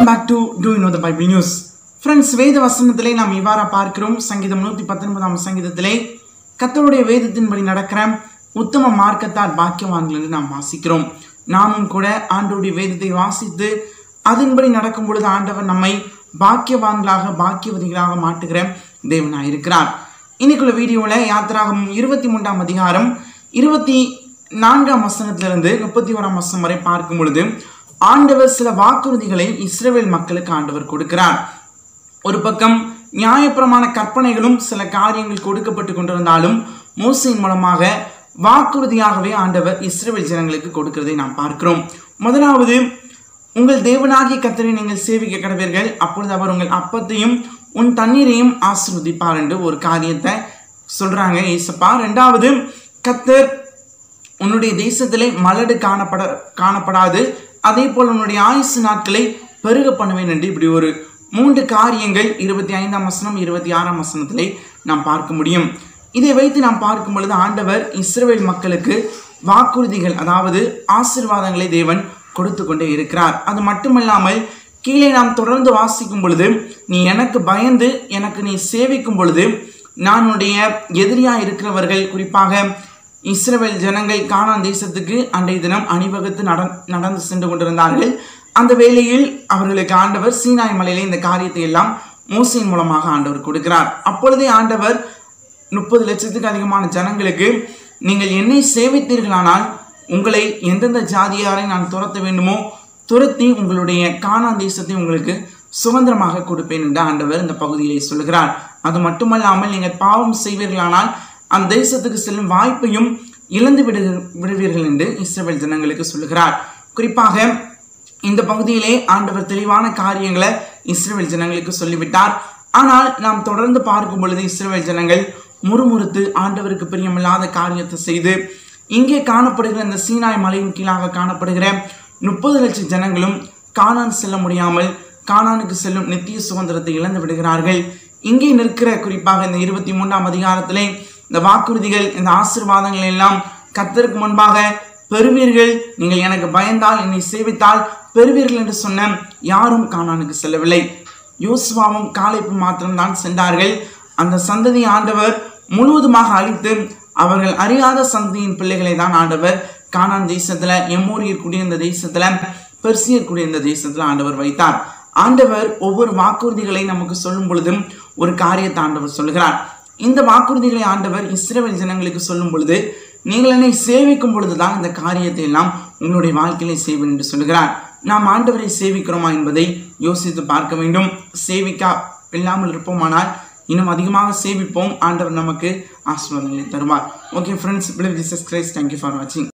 welcome back to to know the Bible news friends வேத வசனத்திலே நாம் இவ்வாறா பார்க்கிறோம் சங்கீதம் நூற்றி பத்தொன்பதாம் சங்கீதத்திலே கர்த்தருடைய வேதத்தின்படி நடக்கிற உத்தம மார்க்கத்தார் பாக்கியவான்கள் என்று நாம் வாசிக்கிறோம் நாமும் கூட ஆண்டவருடைய வேதத்தை வாசித்து அதன்படி நடக்கும் பொழுது ஆண்டவர் நம்மை பாக்கியவான்களாக பாக்கியவதிகளாக மாட்டுகிற தேவனாக இருக்கிறார் இன்னைக்குள்ள வீடியோவில் யாத்திராகம் இருபத்தி மூன்றாம் அதிகாரம் இருபத்தி நான்காம் வசனத்திலிருந்து முப்பத்தி ஓராம் வசனம் வரை பார்க்கும் பொழுது ஆண்டவர் சில வாக்குறுதிகளை இஸ்ரேல் மக்களுக்கு ஆண்டவர் கொடுக்கிறார் ஒரு பக்கம் நியாயப்பிரமாண கற்பனைகளும் சில காரியங்கள் கொடுக்கப்பட்டு கொண்டிருந்தாலும் மோசையின் மூலமாக வாக்குறுதியாகவே ஆண்டவர் இஸ்ரேல் ஜனங்களுக்கு கொடுக்கிறதை நாம் பார்க்கிறோம் முதலாவது உங்கள் தேவனாகிய கத்தரை நீங்கள் சேவிக்க கடவீர்கள் அப்பொழுது அவர் உங்கள் அப்பத்தையும் உன் தண்ணீரையும் ஆசிர்வதிப்பார் என்று ஒரு காரியத்தை சொல்றாங்க ஏசப்பா ரெண்டாவது கத்தர் உன்னுடைய தேசத்திலே மலடு காணப்பட காணப்படாது அதே போல் உன்னுடைய ஆயுசு நாட்களை பெருக பண்ணுவேன் என்று இப்படி ஒரு மூன்று காரியங்கள் இருபத்தி ஐந்தாம் வசனம் இருபத்தி ஆறாம் வசனத்திலே நாம் பார்க்க முடியும் இதை வைத்து நாம் பார்க்கும் பொழுது ஆண்டவர் இஸ்ரவேல் மக்களுக்கு வாக்குறுதிகள் அதாவது ஆசீர்வாதங்களை தேவன் கொடுத்து கொண்டே இருக்கிறார் அது மட்டுமல்லாமல் கீழே நாம் தொடர்ந்து வாசிக்கும் பொழுது நீ எனக்கு பயந்து எனக்கு நீ சேவிக்கும் பொழுது நான் உன்னுடைய எதிரியா இருக்கிறவர்கள் குறிப்பாக இஸ்ரவேல் ஜனங்கள் கானான் தேசத்துக்கு அன்றைய தினம் அணிவகுத்து நட நடந்து சென்று கொண்டிருந்தார்கள் அந்த வேளையில் அவர்களுக்கு ஆண்டவர் சீனாய் மலையிலே இந்த காரியத்தை எல்லாம் மோசையின் மூலமாக ஆண்டவர் கொடுக்கிறார் அப்பொழுதே ஆண்டவர் முப்பது லட்சத்துக்கு அதிகமான ஜனங்களுக்கு நீங்கள் என்னை சேவித்தீர்களானால் உங்களை எந்தெந்த ஜாதியாரை நான் துரத்த வேண்டுமோ துரத்தி உங்களுடைய கானான் தேசத்தை உங்களுக்கு சுதந்திரமாக கொடுப்பேன் என்று ஆண்டவர் இந்த பகுதியிலே சொல்கிறார் அது மட்டுமல்லாமல் நீங்கள் பாவம் செய்வீர்களானால் அந்த தேசத்துக்கு செல்லும் வாய்ப்பையும் இழந்து விடு விடுவீர்கள் என்று இஸ்ரேல் ஜனங்களுக்கு சொல்லுகிறார் குறிப்பாக இந்த பகுதியிலே ஆண்டவர் தெளிவான காரியங்களை இஸ்ரேல் ஜனங்களுக்கு சொல்லிவிட்டார் ஆனால் நாம் தொடர்ந்து பார்க்கும் பொழுது இஸ்ரேல் ஜனங்கள் முறுமுறுத்து ஆண்டவருக்கு பிரியமில்லாத காரியத்தை செய்து இங்கே காணப்படுகிற இந்த சீனாய் மலையின் கீழாக காணப்படுகிற முப்பது லட்சம் ஜனங்களும் கானான் செல்ல முடியாமல் கானானுக்கு செல்லும் நித்திய சுதந்திரத்தை இழந்து விடுகிறார்கள் இங்கே நிற்கிற குறிப்பாக இந்த இருபத்தி மூன்றாம் அதிகாரத்திலே இந்த வாக்குறுதிகள் இந்த ஆசிர்வாதங்கள் எல்லாம் கத்தருக்கு முன்பாக பெறுவீர்கள் நீங்கள் எனக்கு பயந்தால் என்னை சேவித்தால் பெறுவீர்கள் என்று சொன்ன யாரும் கானானுக்கு செல்லவில்லை யோசுவாவும் காலைப்பு மாத்திரம்தான் சென்றார்கள் அந்த சந்ததி ஆண்டவர் முழுவதுமாக அழித்து அவர்கள் அறியாத சந்ததியின் பிள்ளைகளை தான் ஆண்டவர் கானான் தேசத்துல எம்மோரியர் குடியிருந்த தேசத்துல பெர்சியர் குடியிருந்த தேசத்துல ஆண்டவர் வைத்தார் ஆண்டவர் ஒவ்வொரு வாக்குறுதிகளை நமக்கு சொல்லும் பொழுதும் ஒரு காரியத்தை ஆண்டவர் சொல்லுகிறார் இந்த வாக்குறுதிகளை ஆண்டவர் இஸ்ரேல் ஜனங்களுக்கு சொல்லும் பொழுது நீங்கள் என்னை சேவிக்கும் பொழுதுதான் இந்த காரியத்தை எல்லாம் உங்களுடைய வாழ்க்கையிலே செய்வேன் என்று சொல்லுகிறார் நாம் ஆண்டவரை சேவிக்கிறோமா என்பதை யோசித்து பார்க்க வேண்டும் சேவிக்கா இல்லாமல் இருப்போமானால் இன்னும் அதிகமாக சேவிப்போம் ஆண்டவர் நமக்கு ஆசீர்வாதங்களை தருவார் okay friends believe Jesus Christ thank you for வாட்சிங்